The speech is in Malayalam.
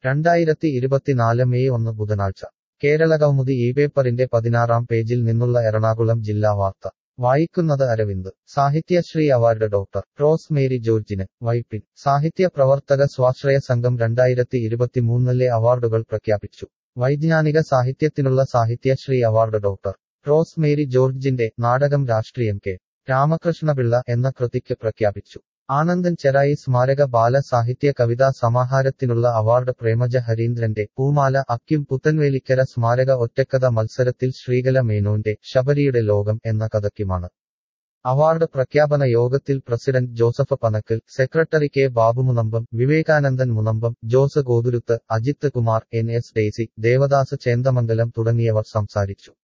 രണ്ടായിരത്തി ഇരുപത്തിനാല് മെയ് ഒന്ന് ബുധനാഴ്ച കേരളകൗമുദി ഈ പേപ്പറിന്റെ പതിനാറാം പേജിൽ നിന്നുള്ള എറണാകുളം ജില്ലാ വാർത്ത വായിക്കുന്നത് അരവിന്ദ് സാഹിത്യശ്രീ അവാർഡ് ഡോക്ടർ റോസ് മേരി ജോർജിന് വൈപ്പിൻ സാഹിത്യ പ്രവർത്തക സ്വാശ്രയ സംഘം രണ്ടായിരത്തി ഇരുപത്തിമൂന്നിലെ അവാർഡുകൾ പ്രഖ്യാപിച്ചു വൈജ്ഞാനിക സാഹിത്യത്തിനുള്ള സാഹിത്യശ്രീ അവാർഡ് ഡോക്ടർ റോസ് മേരി ജോർജിന്റെ നാടകം രാഷ്ട്രീയം കെ രാമകൃഷ്ണപിള്ള എന്ന കൃതിക്ക് പ്രഖ്യാപിച്ചു ആനന്ദൻ ചെറായി സ്മാരക ബാല സാഹിത്യ കവിതാ സമാഹാരത്തിനുള്ള അവാർഡ് പ്രേമജ ഹരീന്ദ്രന്റെ പൂമാല അക്യും പുത്തൻവേലിക്കര സ്മാരക ഒറ്റക്കഥ മത്സരത്തിൽ ശ്രീകല മേനോന്റെ ശബരിയുടെ ലോകം എന്ന കഥയ്ക്കുമാണ് അവാർഡ് പ്രഖ്യാപന യോഗത്തിൽ president Joseph Panakkal secretary K Babu Munambam Vivekanandan Munambam Jose Gothuruth Ajith Kumar N S Daisy Devadas Chendamangalam തുടങ്ങിയവർ സംസാരിച്ചു